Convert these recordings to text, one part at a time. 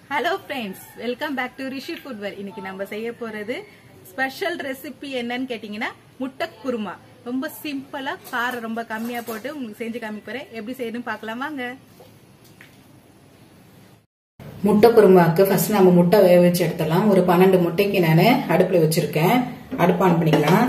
hello friends welcome back to Rishi footwear இன்னைக்கு நம்ம செய்ய போறது ஸ்பெஷல் ரெசிபி என்னன்னு கேட்டிங்கன்னா முட்டை குருமா ரொம்ப சிம்பிளா காரம் ரொம்ப கம்மியா போட்டு உங்களுக்கு செஞ்சு காமிக்க போறேன் எப்படி செய்யணும் பார்க்கலாம் வாங்க முட்டை குருமாக்கு ஃபர்ஸ்ட் நம்ம முட்டை வேக வச்சு எடுத்துடலாம் ஒரு பன்னெண்டு முட்டைக்கு நான் அடுப்பில் வச்சிருக்கேன் அடுப்பு ஆன் பண்ணிக்கலாம்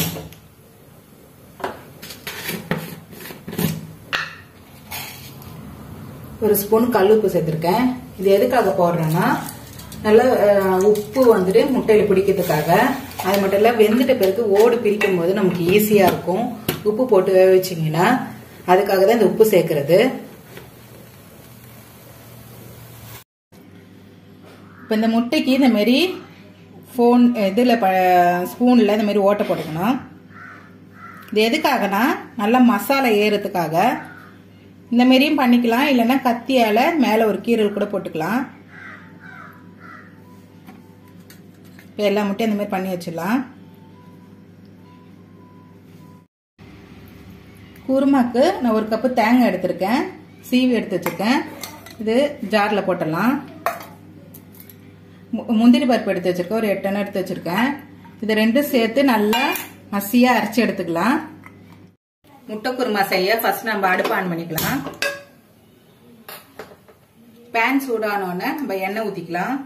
ஒரு ஸ்பூன் கல்லுப்பு சேர்த்துருக்கேன் இது எதுக்காக போடுறேன்னா நல்ல அஹ், உப்பு வந்துட்டு முட்டையில பிடிக்கிறதுக்காக அது மட்டும் இல்ல வெந்துட்ட பிறகு ஓடு பிரிக்கும் போது நமக்கு ஈஸியா இருக்கும் உப்பு போட்டு வேக வச்சிங்கன்னா அதுக்காக தான் இந்த உப்பு சேர்க்கறது இப்போ இந்த முட்டைக்கு இந்த மாதிரி ஃபோன் இதில் ப ஸ்பூனில் இந்த மாதிரி ஓட்டை போட்டுக்கணும் இது எதுக்காகனா நல்லா மசாலா ஏறுறதுக்காக இந்த மாதிரியும் பண்ணிக்கலாம் இல்லைன்னா கத்தியால் மேலே ஒரு கீரல் கூட போட்டுக்கலாம் இப்போ எல்லா முட்டையும் இந்த மாதிரி பண்ணி வச்சிடலாம் குருமாக்கு நான் ஒரு கப்பு தேங்காய் எடுத்திருக்கேன் சீவி எடுத்து வச்சிருக்கேன் இது ஜாரில் போட்டுடலாம் மு- முந்திரி பருப்பு எடுத்து வச்சிருக்கேன் ஒரு எட்டு எண்ணெய் எடுத்து வச்சிருக்கேன் இது ரெண்டும் சேர்த்து நல்லா மசியா அரைச்சி எடுத்துக்கலாம் முட்டை குருமா செய்ய ஃபர்ஸ்ட் நம்ம அடுப்பு ஆன் பண்ணிக்கலாம் பேன் சூடானோடனே நம்ம எண்ணெய் ஊத்திக்கலாம்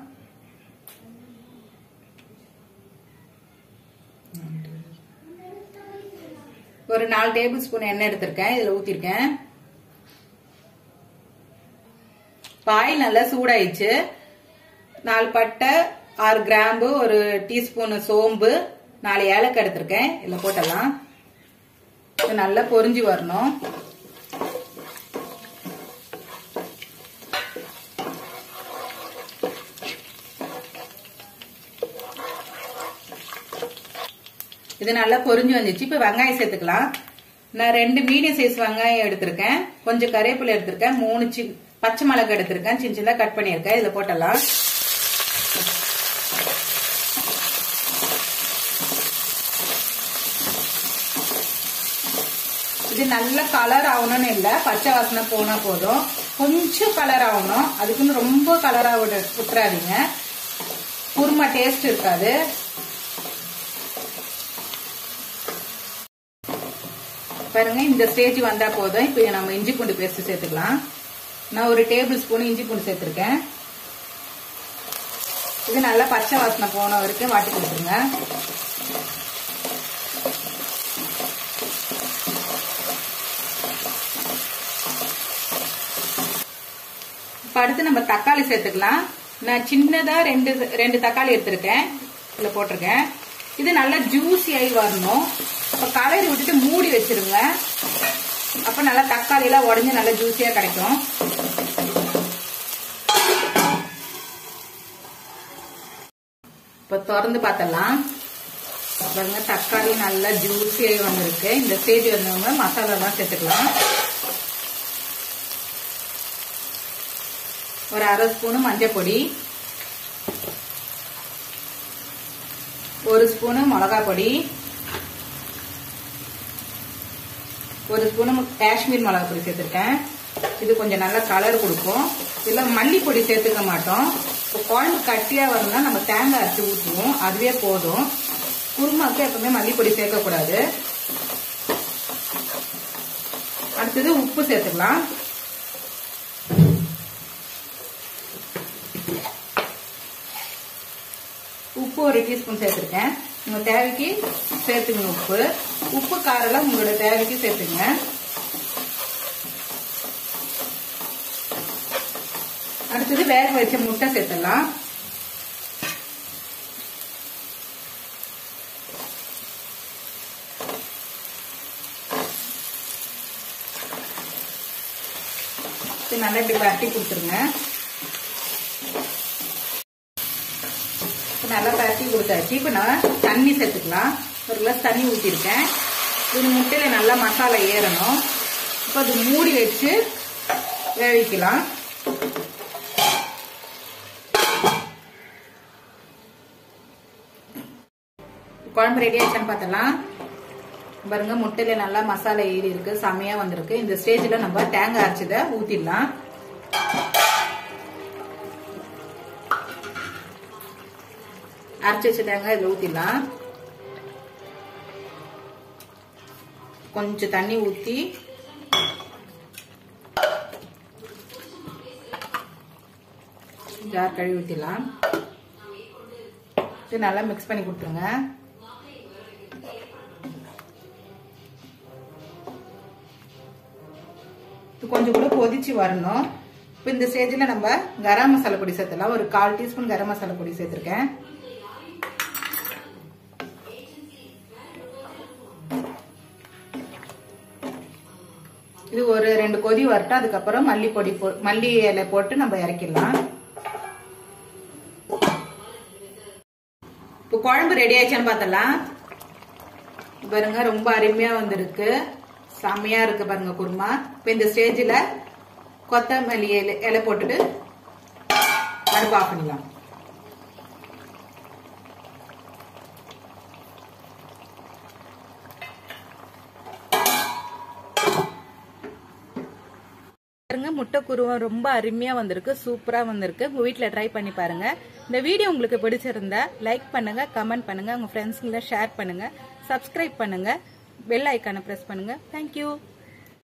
ஒரு நாலு டேபிள் ஸ்பூன் எண்ணெய் எடுத்திருக்கேன் இதுல ஊத்திருக்கேன் பாயில் நல்லா சூடாயிடுச்சு நாலு பட்டை ஆறு கிராம்பு ஒரு டீஸ்பூன் சோம்பு நாலு ஏலக்காய் எடுத்திருக்கேன் இதுல போட்டலாம் இது நல்லா பொரிஞ்சு வரணும் இது நல்லா பொரிஞ்சு வந்துச்சு இப்ப வெங்காயம் சேர்த்துக்கலாம் நான் ரெண்டு மீடியம் சைஸ் வெங்காயம் எடுத்திருக்கேன் கொஞ்சம் கருவேப்பிலை எடுத்திருக்கேன் மூணு சி பச்சை மிளகாய் எடுத்திருக்கேன் சின்ன சின்னதா கட் பண்ணியிருக்கேன் இதுல போட்டலாம் இது நல்ல கலர் ஆகணும்னு இல்லை பச்சை வாசனை போனா போதும் கொஞ்சம் கலர் ஆகணும் அதுக்குன்னு ரொம்ப கலரா விட விட்டுறாதீங்க குருமா டேஸ்ட் இருக்காது பாருங்க இந்த ஸ்டேஜ் வந்தா போதும் இப்போ நம்ம இஞ்சி பூண்டு பேஸ்ட் சேர்த்துக்கலாம் நான் ஒரு டேபிள் ஸ்பூன் இஞ்சி பூண்டு சேர்த்திருக்கேன் இது நல்லா பச்சை வாசனை போன வரைக்கும் வாட்டி கொடுத்துருங்க இப்ப அடுத்து நம்ம தக்காளி சேர்த்துக்கலாம் நான் சின்னதா ரெண்டு ரெண்டு தக்காளி எடுத்திருக்கேன் இதுல போட்டிருக்கேன் இது நல்லா ஜூஸி ஆகி வரணும் இப்ப கலரி விட்டுட்டு மூடி வச்சிருங்க அப்ப நல்லா தக்காளி எல்லாம் உடஞ்சு நல்லா ஜூஸியா கிடைக்கும் இப்ப திறந்து பார்த்தலாம் பாருங்க தக்காளி நல்லா ஜூஸியாகி வந்திருக்கு இந்த ஸ்டேஜ் வந்தவங்க மசாலாலாம் சேர்த்துக்கலாம் ஒரு அரை ஸ்பூனு மஞ்சள் பொடி ஒரு ஸ்பூனு மிளகாய் பொடி ஒரு ஸ்பூனு காஷ்மீர் மிளகாய் பொடி சேர்த்துருக்கேன் இது கொஞ்சம் நல்ல கலர் கொடுக்கும் இதில் மல்லிப்பொடி சேர்த்துக்க மாட்டோம் இப்போ குழம்பு கட்டியா வரணும்னா நம்ம தேங்காய் அரைச்சி ஊற்றுவோம் அதுவே போதும் குருமாக்கு எப்பவுமே மல்லிப்பொடி சேர்க்கக்கூடாது அடுத்தது உப்பு சேர்த்துக்கலாம் உப்பு ஒரு டீஸ்பூன் சேர்த்துருக்கேன் உங்க தேவைக்கு சேர்த்துக்கணும் உப்பு உப்பு காரெல்லாம் உங்களோட தேவைக்கு சேர்த்துங்க அடுத்தது வேக வச்ச முட்டை சேர்த்துடலாம் இது நல்லா இப்படி பரட்டி கொடுத்துருங்க இப்ப நல்லா பரட்டி கொடுத்தாச்சு இப்போ நான் தண்ணி சேர்த்துக்கலாம் ஒரு கிளாஸ் தண்ணி ஊற்றிருக்கேன் இது முட்டையில நல்லா மசாலா ஏறணும் இப்போ அது மூடி வச்சு வேவிக்கலாம் குழம்பு ரெடி ஆயிடுச்சான்னு பார்த்தலாம் பாருங்க முட்டையில நல்லா மசாலா ஏறி இருக்கு செமையா வந்திருக்கு இந்த ஸ்டேஜ்ல நம்ம தேங்காய் அரைச்சதை ஊத்திடலாம் அரைச்சி வச்ச தேங்காய் இதில் ஊற்றிடலாம் கொஞ்சம் தண்ணி ஊற்றி ஜார் கழுவி ஊற்றிடலாம் இது நல்லா மிக்ஸ் பண்ணி கொடுத்துருங்க இது கொஞ்சம் கூட கொதிச்சு வரணும் இப்போ இந்த ஸ்டேஜில் நம்ம கரம் மசாலா பொடி சேர்த்துலாம் ஒரு கால் டீஸ்பூன் கரம் மசாலா பொடி சேர்த்துருக்கேன் இது ஒரு ரெண்டு கொதி வரட்டும் அதுக்கப்புறம் மல்லி பொடி போ மல்லி இலை போட்டு நம்ம இறக்கிடலாம் இப்போ குழம்பு ரெடி ஆயிடுச்சான்னு பார்த்தலாம் பாருங்க ரொம்ப அருமையா வந்திருக்கு செம்மையா இருக்கு பாருங்க குருமா இப்போ இந்த ஸ்டேஜில் கொத்தமல்லி இலை இலை போட்டுட்டு அடுப்பு ஆஃப் பண்ணிடலாம் பாருங்க முட்டை குருவம் ரொம்ப அருமையா வந்திருக்கு சூப்பரா வந்திருக்கு உங்க வீட்ல ட்ரை பண்ணி பாருங்க இந்த வீடியோ உங்களுக்கு பிடிச்சிருந்தா லைக் பண்ணுங்க கமெண்ட் பண்ணுங்க உங்க ஃப்ரெண்ட்ஸ்களை ஷேர் பண்ணுங்க சப்ஸ்கிரைப் பண்ணுங்க பெல் ஐக்கானை பிரஸ் பண்ணுங்க தேங்க்யூ